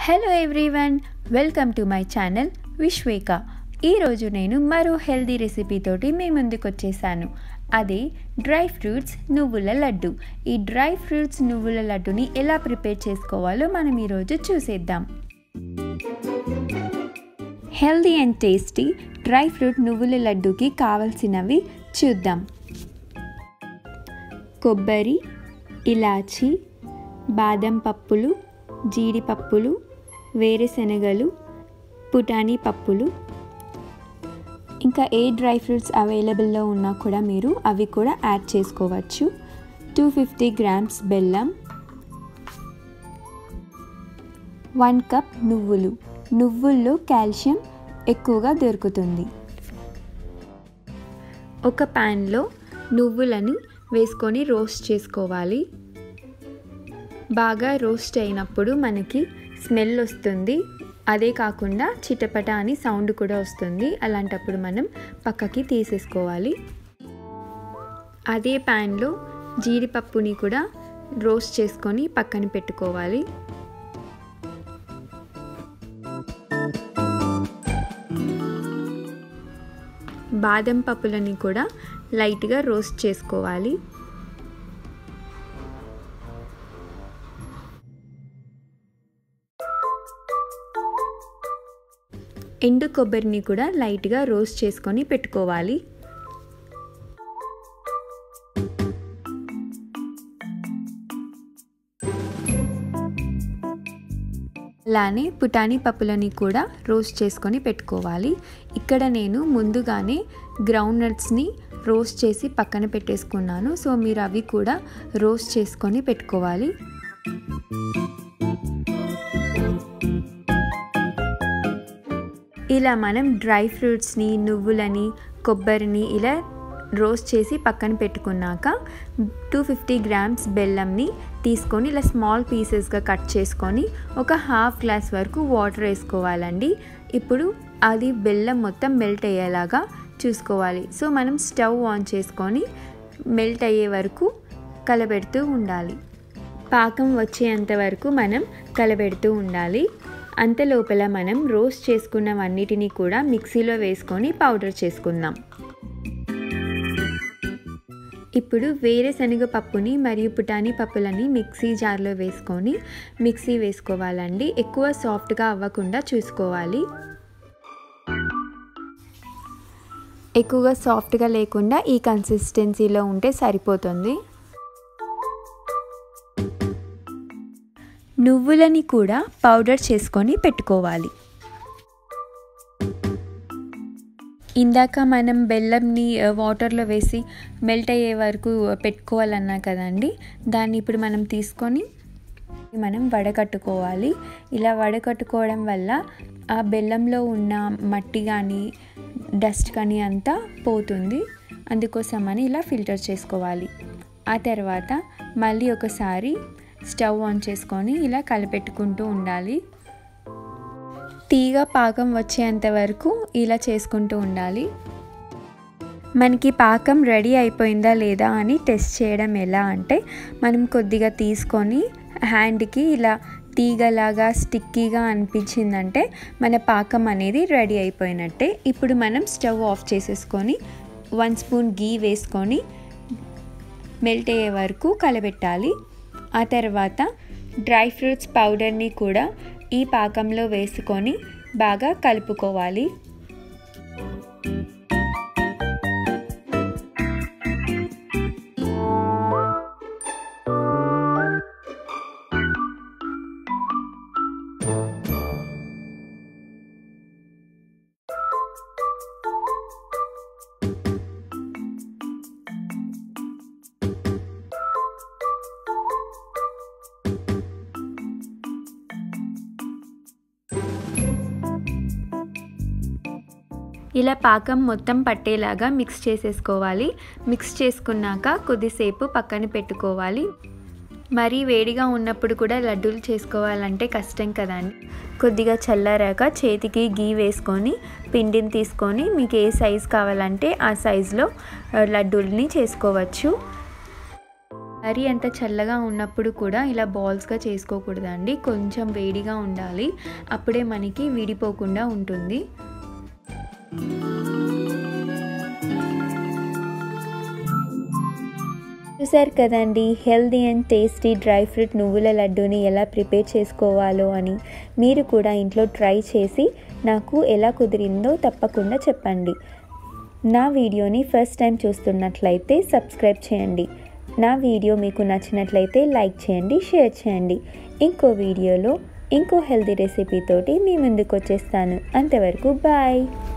hello everyone welcome to my channel విశ్వేక ఈరోజు నేను మరో హెల్దీ రెసిపీతోటి మీ ముందుకు వచ్చేసాను అది డ్రై ఫ్రూట్స్ నువ్వుల లడ్డు ఈ డ్రై ఫ్రూట్స్ నువ్వుల లడ్డుని ఎలా ప్రిపేర్ చేసుకోవాలో మనం ఈరోజు చూసేద్దాం healthy and tasty dry fruit నువ్వుల లడ్డుకి కావలసినవి చూద్దాం కొబ్బరి ఇలాచి బాదం పప్పులు జీడిపప్పులు వేరుశనగలు పుటానీ పప్పులు ఇంకా ఏ డ్రై ఫ్రూట్స్ అవైలబుల్లో ఉన్నా కూడా మీరు అవి కూడా యాడ్ చేసుకోవచ్చు టూ ఫిఫ్టీ గ్రామ్స్ బెల్లం వన్ కప్ నువ్వులు నువ్వుల్లో కాల్షియం ఎక్కువగా దొరుకుతుంది ఒక ప్యాన్లో నువ్వులని వేసుకొని రోస్ట్ చేసుకోవాలి బాగా రోస్ట్ అయినప్పుడు మనకి స్మెల్ వస్తుంది అదే కాకుండా చిటపట అని సౌండ్ కూడా వస్తుంది అలాంటప్పుడు మనం పక్కకి తీసేసుకోవాలి అదే ప్యాన్లో జీడిపప్పుని కూడా రోస్ట్ చేసుకొని పక్కన పెట్టుకోవాలి బాదం పప్పులని కూడా లైట్గా రోస్ట్ చేసుకోవాలి ఎండు కొబ్బరిని కూడా లైట్గా రోస్ట్ చేసుకొని పెట్టుకోవాలి అలానే పుటానీ పప్పులని కూడా రోస్ట్ చేసుకొని పెట్టుకోవాలి ఇక్కడ నేను ముందుగానే గ్రౌండ్ నట్స్ని రోస్ట్ చేసి పక్కన పెట్టేసుకున్నాను సో మీరు అవి కూడా రోస్ట్ చేసుకొని పెట్టుకోవాలి ఇలా మనం డ్రై ఫ్రూట్స్ని నువ్వులని కొబ్బరిని ఇలా రోస్ట్ చేసి పక్కన పెట్టుకున్నాక టూ ఫిఫ్టీ గ్రామ్స్ బెల్లంని తీసుకొని ఇలా స్మాల్ పీసెస్గా కట్ చేసుకొని ఒక హాఫ్ గ్లాస్ వరకు వాటర్ వేసుకోవాలండి ఇప్పుడు అది బెల్లం మొత్తం మెల్ట్ అయ్యేలాగా చూసుకోవాలి సో మనం స్టవ్ ఆన్ చేసుకొని మెల్ట్ అయ్యే వరకు కలబెడుతూ ఉండాలి పాకం వచ్చేంత వరకు మనం కలబెడుతూ ఉండాలి అంత లోపల మనం రోస్ట్ చేసుకున్నవన్నిటిని కూడా మిక్సీలో వేసుకొని పౌడర్ చేసుకుందాం ఇప్పుడు వేరే శనగపప్పుని మరియు పుటానీ పప్పులని మిక్సీ జార్లో వేసుకొని మిక్సీ వేసుకోవాలండి ఎక్కువ సాఫ్ట్గా అవ్వకుండా చూసుకోవాలి ఎక్కువగా సాఫ్ట్గా లేకుండా ఈ కన్సిస్టెన్సీలో ఉంటే సరిపోతుంది నువ్వులని కూడా పౌడర్ చేసుకొని పెట్టుకోవాలి ఇందాక మనం బెల్లంని వాటర్లో వేసి మెల్ట్ అయ్యే వరకు పెట్టుకోవాలన్నా కదండి దాన్ని ఇప్పుడు మనం తీసుకొని మనం వడకట్టుకోవాలి ఇలా వడకట్టుకోవడం వల్ల ఆ బెల్లంలో ఉన్న మట్టి కానీ డస్ట్ కానీ అంతా పోతుంది అందుకోసమని ఇలా ఫిల్టర్ చేసుకోవాలి ఆ తర్వాత మళ్ళీ ఒకసారి స్టవ్ ఆన్ చేసుకొని ఇలా కలిపెట్టుకుంటూ ఉండాలి తీగ పాకం వచ్చేంత వరకు ఇలా చేసుకుంటూ ఉండాలి మనకి పాకం రెడీ అయిపోయిందా లేదా అని టెస్ట్ చేయడం ఎలా అంటే మనం కొద్దిగా తీసుకొని హ్యాండ్కి ఇలా తీగలాగా స్టిక్కీగా అనిపించిందంటే మన పాకం అనేది రెడీ అయిపోయినట్టే ఇప్పుడు మనం స్టవ్ ఆఫ్ చేసేసుకొని వన్ స్పూన్ గీ వేసుకొని మెల్ట్ అయ్యే వరకు కలబెట్టాలి ఆ తర్వాత డ్రై ఫ్రూట్స్ పౌడర్ని కూడా ఈ పాకంలో వేసుకొని బాగా కలుపుకోవాలి ఇలా పాకం మొత్తం పట్టేలాగా మిక్స్ చేసేసుకోవాలి మిక్స్ చేసుకున్నాక కొద్దిసేపు పక్కన పెట్టుకోవాలి మరీ వేడిగా ఉన్నప్పుడు కూడా లడ్డూలు చేసుకోవాలంటే కష్టం కదండి కొద్దిగా చల్లారాక చేతికి గీ వేసుకొని పిండిని తీసుకొని మీకు ఏ సైజు కావాలంటే ఆ సైజులో లడ్డూలని చేసుకోవచ్చు మరీ అంత చల్లగా ఉన్నప్పుడు కూడా ఇలా బాల్స్గా చేసుకోకూడదండి కొంచెం వేడిగా ఉండాలి అప్పుడే మనకి విడిపోకుండా ఉంటుంది చూసారు కదండి healthy and tasty dry fruit నువ్వుల లడ్డూని ఎలా ప్రిపేర్ చేసుకోవాలో అని మీరు కూడా ఇంట్లో ట్రై చేసి నాకు ఎలా కుదిరిందో తప్పకుండా చెప్పండి నా వీడియోని ఫస్ట్ టైం చూస్తున్నట్లయితే సబ్స్క్రైబ్ చేయండి నా వీడియో మీకు నచ్చినట్లయితే లైక్ చేయండి షేర్ చేయండి ఇంకో వీడియోలో ఇంకో హెల్దీ రెసిపీతోటి మీ ముందుకు వచ్చేస్తాను అంతవరకు బాయ్